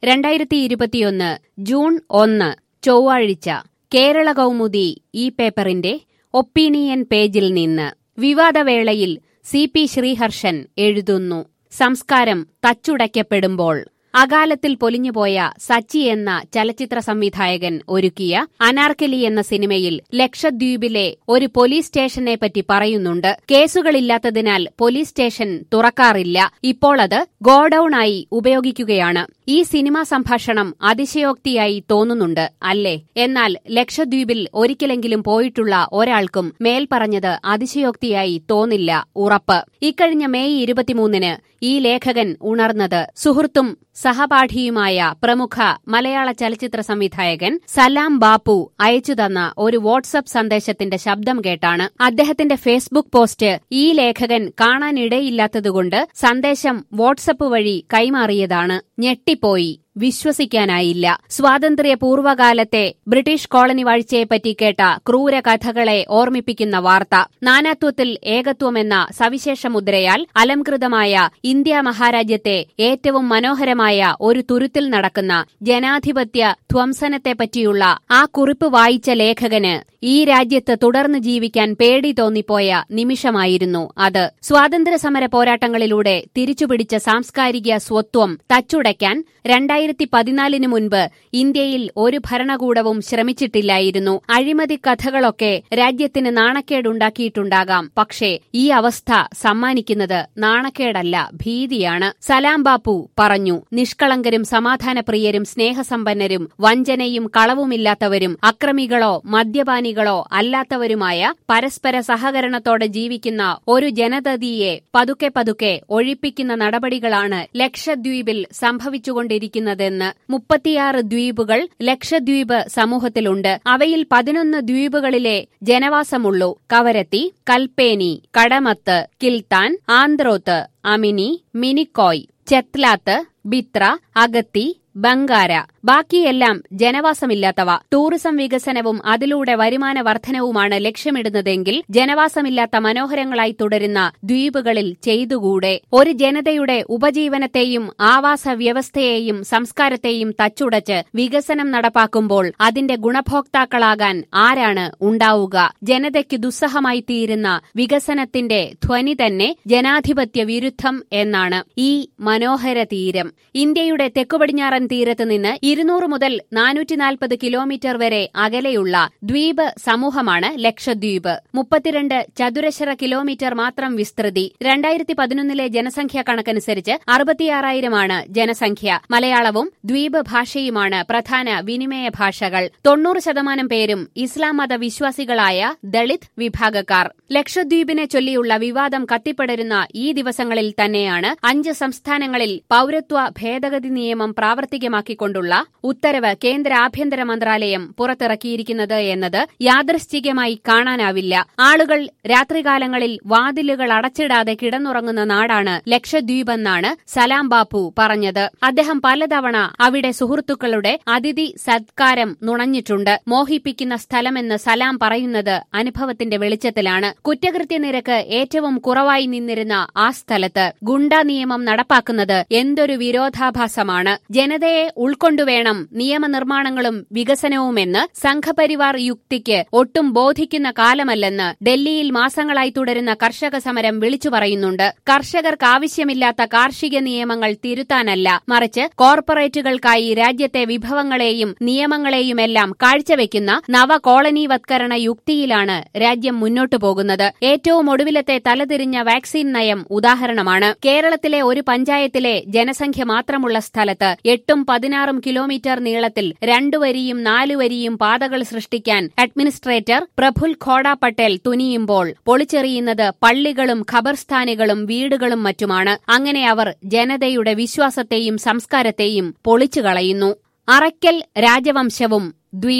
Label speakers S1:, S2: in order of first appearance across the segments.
S1: രണ്ടായിരത്തി ഇരുപത്തിയൊന്ന് ജൂൺ ഒന്ന് ചൊവ്വാഴ്ച കേരള കൗമുദി ഈ പേപ്പറിന്റെ ഒപ്പീനിയൻ പേജിൽ നിന്ന് വിവാദവേളയിൽ സി പി ശ്രീഹർഷൻ എഴുതുന്നു സംസ്കാരം തച്ചുടയ്ക്കപ്പെടുമ്പോൾ അകാലത്തിൽ പൊലിഞ്ഞുപോയ സച്ചി എന്ന ചലച്ചിത്ര സംവിധായകൻ ഒരുക്കിയ അനാർക്കലി എന്ന സിനിമയിൽ ലക്ഷദ്വീപിലെ ഒരു പോലീസ് സ്റ്റേഷനെ പറ്റി പറയുന്നുണ്ട് കേസുകളില്ലാത്തതിനാൽ പോലീസ് സ്റ്റേഷൻ തുറക്കാറില്ല ഇപ്പോൾ അത് ഗോഡൌൺ ആയി ഉപയോഗിക്കുകയാണ് ഈ സിനിമാ സംഭാഷണം അതിശയോക്തിയായി തോന്നുന്നുണ്ട് അല്ലേ എന്നാൽ ലക്ഷദ്വീപിൽ ഒരിക്കലെങ്കിലും പോയിട്ടുള്ള ഒരാൾക്കും മേൽ പറഞ്ഞത് അതിശയോക്തിയായി തോന്നില്ല ഉറപ്പ് ഇക്കഴിഞ്ഞ മെയ് ഇരുപത്തിമൂന്നിന് ഈ ലേഖകൻ ഉണർന്നത് സുഹൃത്തും സഹപാഠിയുമായ പ്രമുഖ മലയാള ചലച്ചിത്ര സംവിധായകൻ സലാം ബാപ്പു അയച്ചു തന്ന ഒരു വാട്സപ്പ് സന്ദേശത്തിന്റെ ശബ്ദം കേട്ടാണ് അദ്ദേഹത്തിന്റെ ഫേസ്ബുക്ക് പോസ്റ്റ് ഈ ലേഖകൻ കാണാനിടയില്ലാത്തതുകൊണ്ട് സന്ദേശം വാട്സപ്പ് വഴി കൈമാറിയതാണ് ഞെട്ടിപ്പോയി വിശ്വസിക്കാനായില്ല സ്വാതന്ത്ര്യ പൂർവ്വകാലത്തെ ബ്രിട്ടീഷ് കോളനി വാഴ്ചയെപ്പറ്റി കേട്ട ക്രൂര കഥകളെ ഓർമ്മിപ്പിക്കുന്ന വാർത്ത നാനാത്വത്തിൽ ഏകത്വമെന്ന സവിശേഷ മുദ്രയാൽ അലംകൃതമായ ഇന്ത്യ മഹാരാജ്യത്തെ ഏറ്റവും മനോഹരമായ ഒരു തുരുത്തിൽ നടക്കുന്ന ജനാധിപത്യ ധ്വംസനത്തെപ്പറ്റിയുള്ള ആ കുറിപ്പ് വായിച്ച ലേഖകന് ഈ രാജ്യത്ത് തുടർന്ന് ജീവിക്കാൻ പേടി തോന്നിപ്പോയ നിമിഷമായിരുന്നു അത് സ്വാതന്ത്ര്യ സമര പോരാട്ടങ്ങളിലൂടെ തിരിച്ചുപിടിച്ച സാംസ്കാരിക സ്വത്വം തച്ചുടയ്ക്കാൻ രണ്ടായിരത്തി പതിനാലിന് മുൻപ് ഇന്ത്യയിൽ ഒരു ഭരണകൂടവും ശ്രമിച്ചിട്ടില്ലായിരുന്നു അഴിമതി കഥകളൊക്കെ രാജ്യത്തിന് നാണക്കേടുണ്ടാക്കിയിട്ടുണ്ടാകാം പക്ഷേ ഈ അവസ്ഥ സമ്മാനിക്കുന്നത് നാണക്കേടല്ല ഭീതിയാണ് സലാം ബാപ്പു പറഞ്ഞു നിഷ്കളങ്കരും സമാധാനപ്രിയരും സ്നേഹസമ്പന്നരും വഞ്ചനയും കളവുമില്ലാത്തവരും അക്രമികളോ മദ്യപാനികളോ അല്ലാത്തവരുമായ പരസ്പര സഹകരണത്തോടെ ജീവിക്കുന്ന ഒരു ജനതതിയെ പതുക്കെ പതുക്കെ ഒഴിപ്പിക്കുന്ന നടപടികളാണ് ലക്ഷദ്വീപിൽ സംഭവിച്ചുകൊണ്ടിരിക്കുന്നതെന്ന് മുപ്പത്തിയാറ് ദ്വീപുകൾ ലക്ഷദ്വീപ് സമൂഹത്തിലുണ്ട് അവയിൽ പതിനൊന്ന് ദ്വീപുകളിലെ ജനവാസമുള്ളൂ കവരത്തി കൽപ്പേനി കടമത്ത് കിൽത്താൻ ആന്ത്രോത്ത് അമിനി മിനിക്കോയ് ചെത്ലാത്ത് ബിത്ര അഗത്തി ബംഗാര ബാക്കിയെല്ലാം ജനവാസമില്ലാത്തവ ടൂറിസം വികസനവും അതിലൂടെ വരുമാന വർധനവുമാണ് ലക്ഷ്യമിടുന്നതെങ്കിൽ ജനവാസമില്ലാത്ത മനോഹരങ്ങളായി തുടരുന്ന ദ്വീപുകളിൽ ചെയ്തുകൂടെ ഒരു ജനതയുടെ ഉപജീവനത്തെയും ആവാസ വ്യവസ്ഥയെയും സംസ്കാരത്തെയും തച്ചുടച്ച് വികസനം നടപ്പാക്കുമ്പോൾ അതിന്റെ ഗുണഭോക്താക്കളാകാൻ ആരാണ് ഉണ്ടാവുക ജനതയ്ക്ക് ദുസ്സഹമായി തീരുന്ന വികസനത്തിന്റെ ധ്വനി തന്നെ ജനാധിപത്യ വിരുദ്ധം എന്നാണ് ഈ മനോഹര തീരം ഇന്ത്യയുടെ തെക്കുപടിഞ്ഞാറൻ തീരത്ത് നിന്ന് ഇരുന്നൂറ് മുതൽ നാനൂറ്റിനാൽപ്പത് കിലോമീറ്റർ വരെ അകലെയുള്ള ദ്വീപ് സമൂഹമാണ് ലക്ഷദ്വീപ് മുപ്പത്തിരണ്ട് ചതുരശ്ര കിലോമീറ്റർ മാത്രം വിസ്തൃതി രണ്ടായിരത്തി പതിനൊന്നിലെ ജനസംഖ്യാ കണക്കനുസരിച്ച് അറുപത്തിയാറായിരമാണ് ജനസംഖ്യ മലയാളവും ദ്വീപ് ഭാഷയുമാണ് പ്രധാന വിനിമയ ഭാഷകൾ തൊണ്ണൂറ് ശതമാനം പേരും ഇസ്ലാം മത വിശ്വാസികളായ ദളിത് വിഭാഗക്കാർ ലക്ഷദ്വീപിനെ ചൊല്ലിയുള്ള വിവാദം കത്തിപ്പടരുന്ന ഈ ദിവസങ്ങളിൽ തന്നെയാണ് അഞ്ച് സംസ്ഥാനങ്ങളിൽ പൌരത്വ ഭേദഗതി നിയമം പ്രാവർത്തികമാക്കിക്കൊണ്ടുള്ള ഉത്തരവ് കേന്ദ്ര ആഭ്യന്തര മന്ത്രാലയം പുറത്തിറക്കിയിരിക്കുന്നത് എന്നത് യാദൃശ്ചികമായി കാണാനാവില്ല ആളുകൾ രാത്രികാലങ്ങളിൽ വാതിലുകൾ അടച്ചിടാതെ കിടന്നുറങ്ങുന്ന നാടാണ് ലക്ഷദ്വീപെന്നാണ് സലാം ബാപ്പു പറഞ്ഞത് അദ്ദേഹം പലതവണ അവിടെ സുഹൃത്തുക്കളുടെ അതിഥി സത്കാരം നുണഞ്ഞിട്ടുണ്ട് മോഹിപ്പിക്കുന്ന സ്ഥലമെന്ന് സലാം പറയുന്നത് അനുഭവത്തിന്റെ വെളിച്ചത്തിലാണ് കുറ്റകൃത്യ നിരക്ക് ഏറ്റവും കുറവായി നിന്നിരുന്ന ആ സ്ഥലത്ത് ഗുണ്ടാ നിയമം നടപ്പാക്കുന്നത് എന്തൊരു വിരോധാഭാസമാണ് ജനതയെ ഉൾക്കൊണ്ടുവേണം നിയമനിർമ്മാണങ്ങളും വികസനവുമെന്ന് സംഘപരിവാർ യുക്തിക്ക് ഒട്ടും ബോധിക്കുന്ന കാലമല്ലെന്ന് ഡൽഹിയിൽ മാസങ്ങളായി തുടരുന്ന കർഷക സമരം വിളിച്ചു പറയുന്നുണ്ട് കർഷകർക്ക് ആവശ്യമില്ലാത്ത കാർഷിക നിയമങ്ങൾ തിരുത്താനല്ല മറിച്ച് കോർപ്പറേറ്റുകൾക്കായി രാജ്യത്തെ വിഭവങ്ങളെയും നിയമങ്ങളെയുമെല്ലാം കാഴ്ചവെക്കുന്ന നവ കോളനിവത്കരണ യുക്തിയിലാണ് രാജ്യം മുന്നോട്ടു പോകുന്നത് ഏറ്റവും ഒടുവിലത്തെ തലതിരിഞ്ഞ വാക്സിൻ നയം ഉദാഹരണമാണ് കേരളത്തിലെ ഒരു പഞ്ചായത്തിലെ ജനസംഖ്യ മാത്രമുള്ള സ്ഥലത്ത് എട്ടും പതിനാറും കിലോമീറ്റർ നീളത്തിൽ രണ്ടു വരിയും നാലു വരിയും പാതകൾ സൃഷ്ടിക്കാൻ അഡ്മിനിസ്ട്രേറ്റർ പ്രഫുൽ ഖോഡ പട്ടേൽ തുനിയുമ്പോൾ പൊളിച്ചെറിയുന്നത് പള്ളികളും ഖബർസ്ഥാനുകളും വീടുകളും മറ്റുമാണ് അങ്ങനെ അവർ ജനതയുടെ വിശ്വാസത്തെയും സംസ്കാരത്തെയും പൊളിച്ചുകളയുന്നു അറയ്ക്കൽ രാജവംശവും ദ്വീപും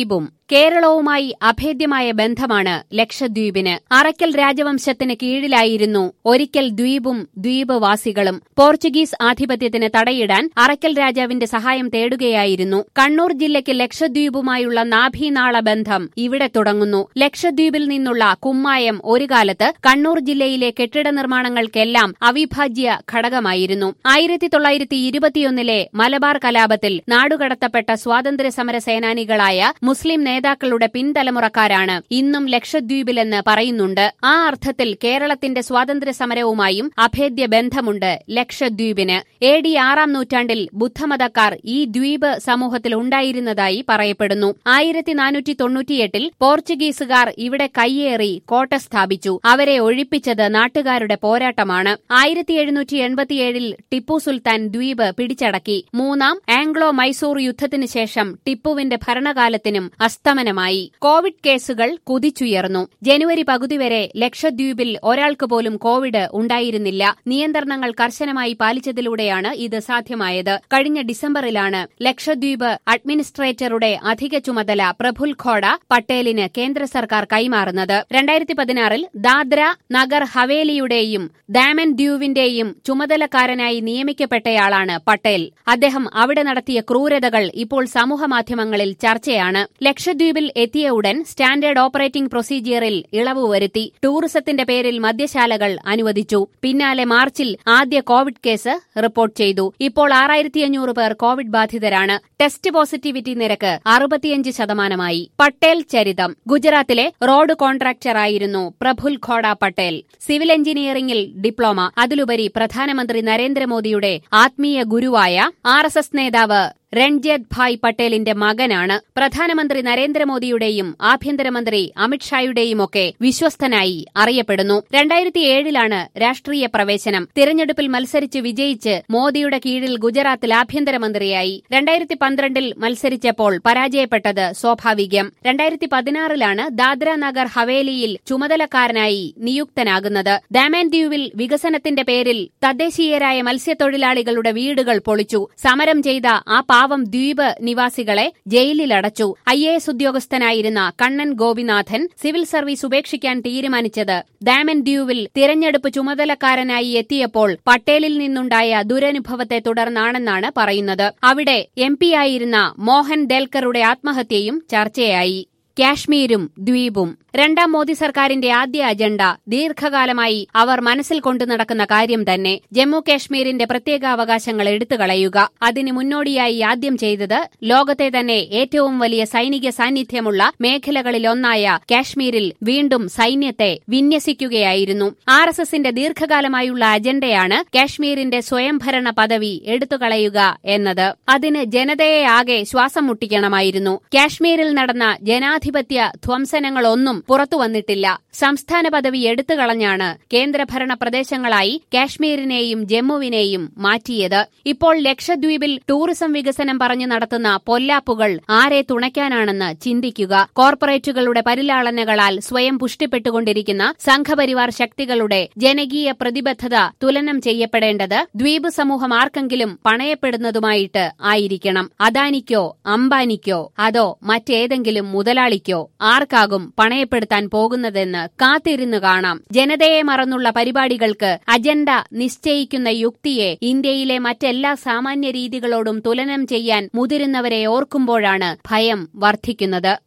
S1: കേരളവുമായി അഭേദ്യമായ ബന്ധമാണ് ലക്ഷദ്വീപിന് അറയ്ക്കൽ രാജവംശത്തിന് കീഴിലായിരുന്നു ഒരിക്കൽ ദ്വീപും ദ്വീപ് വാസികളും പോർച്ചുഗീസ് ആധിപത്യത്തിന് തടയിടാൻ അറയ്ക്കൽ രാജാവിന്റെ സഹായം തേടുകയായിരുന്നു കണ്ണൂർ ജില്ലയ്ക്ക് ലക്ഷദ്വീപുമായുള്ള നാഭീനാള ബന്ധം ഇവിടെ തുടങ്ങുന്നു ലക്ഷദ്വീപിൽ നിന്നുള്ള കുമ്മായം ഒരു കാലത്ത് കണ്ണൂർ ജില്ലയിലെ കെട്ടിട നിർമ്മാണങ്ങൾക്കെല്ലാം അവിഭാജ്യ ഘടകമായിരുന്നു ആയിരത്തി തൊള്ളായിരത്തി ഇരുപത്തിയൊന്നിലെ മലബാർ കലാപത്തിൽ നാടുകടത്തപ്പെട്ട സ്വാതന്ത്ര്യ സമര സേനാനികളായ മുസ്ലിം നേതാക്കളുടെ പിൻതലമുറക്കാരാണ് ഇന്നും ലക്ഷദ്വീപിലെന്ന് പറയുന്നുണ്ട് ആ അർത്ഥത്തിൽ കേരളത്തിന്റെ സ്വാതന്ത്ര്യ സമരവുമായും അഭേദ്യ ബന്ധമുണ്ട് ലക്ഷദ്വീപിന് എ ഡി ആറാം നൂറ്റാണ്ടിൽ ബുദ്ധമതക്കാർ ഈ ദ്വീപ് സമൂഹത്തിൽ ഉണ്ടായിരുന്നതായി പറയപ്പെടുന്നു ആയിരത്തി നാനൂറ്റി തൊണ്ണൂറ്റിയെട്ടിൽ പോർച്ചുഗീസുകാർ ഇവിടെ കയ്യേറി കോട്ട സ്ഥാപിച്ചു അവരെ ഒഴിപ്പിച്ചത് നാട്ടുകാരുടെ പോരാട്ടമാണ് ആയിരത്തി എഴുന്നൂറ്റി എൺപത്തിയേഴിൽ ടിപ്പു സുൽത്താൻ ദ്വീപ് പിടിച്ചടക്കി മൂന്നാം ആംഗ്ലോ മൈസൂർ യുദ്ധത്തിനു ശേഷം ടിപ്പുവിന്റെ ഭരണകാലത്തിനും അസ്തമനമായി കോവിഡ് കേസുകൾ കുതിച്ചുയർന്നു ജനുവരി പകുതി വരെ ലക്ഷദ്വീപിൽ ഒരാൾക്ക് പോലും കോവിഡ് ഉണ്ടായിരുന്നില്ല നിയന്ത്രണങ്ങൾ കർശനമായി പാലിച്ചതിലൂടെയാണ് ഇത് സാധ്യമായത് കഴിഞ്ഞ ഡിസംബറിലാണ് ലക്ഷദ്വീപ് അഡ്മിനിസ്ട്രേറ്ററുടെ അധിക ചുമതല പ്രഫുൽ ഖോഡ പട്ടേലിന് കേന്ദ്ര സർക്കാർ കൈമാറുന്നത് രണ്ടായിരത്തി പതിനാറിൽ ദാദ്ര നഗർ ഹവേലിയുടെയും ദാമൻ ദ്വീപിന്റെയും ചുമതലക്കാരനായി നിയമിക്കപ്പെട്ടയാളാണ് പട്ടേൽ അദ്ദേഹം അവിടെ നടത്തിയ ക്രൂരതകൾ ഇപ്പോൾ സമൂഹമാധ്യമങ്ങളിൽ ചർച്ചയാണ് ലക്ഷദ്വീപിൽ എത്തിയ ഉടൻ സ്റ്റാൻഡേർഡ് ഓപ്പറേറ്റിംഗ് പ്രൊസീജിയറിൽ ഇളവ് വരുത്തി ടൂറിസത്തിന്റെ പേരിൽ മദ്യശാലകൾ അനുവദിച്ചു പിന്നാലെ മാർച്ചിൽ ആദ്യ കോവിഡ് കേസ് റിപ്പോർട്ട് ചെയ്തു ഇപ്പോൾ ആറായിരത്തി അഞ്ഞൂറ് പേർ കോവിഡ് ബാധിതരാണ് ടെസ്റ്റ് പോസിറ്റിവിറ്റി നിരക്ക് അറുപത്തിയഞ്ച് ശതമാനമായി പട്ടേൽ ചരിതം ഗുജറാത്തിലെ റോഡ് കോൺട്രാക്ടറായിരുന്നു പ്രഫുൽ ഖോഡ പട്ടേൽ സിവിൽ എഞ്ചിനീയറിംഗിൽ ഡിപ്ലോമ അതിലുപരി പ്രധാനമന്ത്രി നരേന്ദ്രമോദിയുടെ ആത്മീയ ഗുരുവായ ആർ നേതാവ് രൺജിത് ഭായ് പട്ടേലിന്റെ മകനാണ് പ്രധാനമന്ത്രി നരേന്ദ്രമോദിയുടെയും ആഭ്യന്തരമന്ത്രി അമിത്ഷായുടെയുമൊക്കെ വിശ്വസ്തനായി അറിയപ്പെടുന്നു രണ്ടായിരത്തി ഏഴിലാണ് രാഷ്ട്രീയ പ്രവേശനം തിരഞ്ഞെടുപ്പിൽ മത്സരിച്ച് വിജയിച്ച് മോദിയുടെ കീഴിൽ ഗുജറാത്തിൽ ആഭ്യന്തരമന്ത്രിയായി രണ്ടായിരത്തി പന്ത്രണ്ടിൽ മത്സരിച്ചപ്പോൾ പരാജയപ്പെട്ടത് സ്വാഭാവികം രണ്ടായിരത്തി പതിനാറിലാണ് ദാദ്ര നഗർ ഹവേലിയിൽ ചുമതലക്കാരനായി നിയുക്തനാകുന്നത് ദാമൻ ദ്വീപിൽ വികസനത്തിന്റെ പേരിൽ തദ്ദേശീയരായ മത്സ്യത്തൊഴിലാളികളുടെ വീടുകൾ പൊളിച്ചു സമരം ചെയ്ത ആ പാവം ദ്വീപ് നിവാസികളെ ജയിലിലടച്ചു ഐ എ എസ് ഉദ്യോഗസ്ഥനായിരുന്ന കണ്ണൻ ഗോപിനാഥൻ സിവിൽ സർവീസ് ഉപേക്ഷിക്കാൻ തീരുമാനിച്ചത് ദാമൻ ദ്വീപിൽ തിരഞ്ഞെടുപ്പ് ചുമതലക്കാരനായി എത്തിയപ്പോൾ പട്ടേലിൽ നിന്നുണ്ടായ ദുരനുഭവത്തെ തുടർന്നാണെന്നാണ് പറയുന്നത് അവിടെ എം പിയായിരുന്ന മോഹൻ ഡേൽക്കറുടെ ആത്മഹത്യയും ചർച്ചയായി കാശ്മീരും ദ്വീപും രണ്ടാം മോദി സർക്കാരിന്റെ ആദ്യ അജണ്ട ദീർഘകാലമായി അവർ മനസ്സിൽ കൊണ്ടു നടക്കുന്ന കാര്യം തന്നെ ജമ്മു കാശ്മീരിന്റെ പ്രത്യേകാവകാശങ്ങൾ എടുത്തുകളയുക അതിന് മുന്നോടിയായി ആദ്യം ചെയ്തത് ലോകത്തെ തന്നെ ഏറ്റവും വലിയ സൈനിക സാന്നിധ്യമുള്ള മേഖലകളിലൊന്നായ കാശ്മീരിൽ വീണ്ടും സൈന്യത്തെ വിന്യസിക്കുകയായിരുന്നു ആർ എസ് എസിന്റെ ദീർഘകാലമായുള്ള അജണ്ടയാണ് കാശ്മീരിന്റെ സ്വയംഭരണ പദവി എടുത്തുകളയുക എന്നത് അതിന് ജനതയെ ആകെ ശ്വാസം മുട്ടിക്കണമായിരുന്നു കാശ്മീരിൽ നടന്ന ജനാധിപത്യ ധ്വംസനങ്ങളൊന്നും പുറത്തു വന്നിട്ടില്ല സംസ്ഥാന പദവി എടുത്തുകളഞ്ഞാണ് കേന്ദ്രഭരണ പ്രദേശങ്ങളായി കാശ്മീരിനെയും ജമ്മുവിനെയും മാറ്റിയത് ഇപ്പോൾ ലക്ഷദ്വീപിൽ ടൂറിസം വികസനം പറഞ്ഞു നടത്തുന്ന പൊല്ലാപ്പുകൾ ആരെ തുണയ്ക്കാനാണെന്ന് ചിന്തിക്കുക കോർപ്പറേറ്റുകളുടെ പരിലാളനകളാൽ സ്വയം പുഷ്ടിപ്പെട്ടുകൊണ്ടിരിക്കുന്ന സംഘപരിവാർ ശക്തികളുടെ ജനകീയ പ്രതിബദ്ധത തുലനം ചെയ്യപ്പെടേണ്ടത് ദ്വീപ് സമൂഹം ആർക്കെങ്കിലും പണയപ്പെടുന്നതുമായിട്ട് ആയിരിക്കണം അദാനിക്കോ അംബാനിക്കോ അതോ മറ്റേതെങ്കിലും മുതലാളിക്കോ ആർക്കാകും പണയപ്പെടുത്താൻ പോകുന്നതെന്ന് കാത്തിരുന്നു കാണാം ജനതയെ മറന്നുള്ള പരിപാടികൾക്ക് അജണ്ട നിശ്ചയിക്കുന്ന യുക്തിയെ ഇന്ത്യയിലെ മറ്റെല്ലാ സാമാന്യ രീതികളോടും തുലനം ചെയ്യാൻ മുതിരുന്നവരെ ഓർക്കുമ്പോഴാണ് ഭയം വർദ്ധിക്കുന്നത്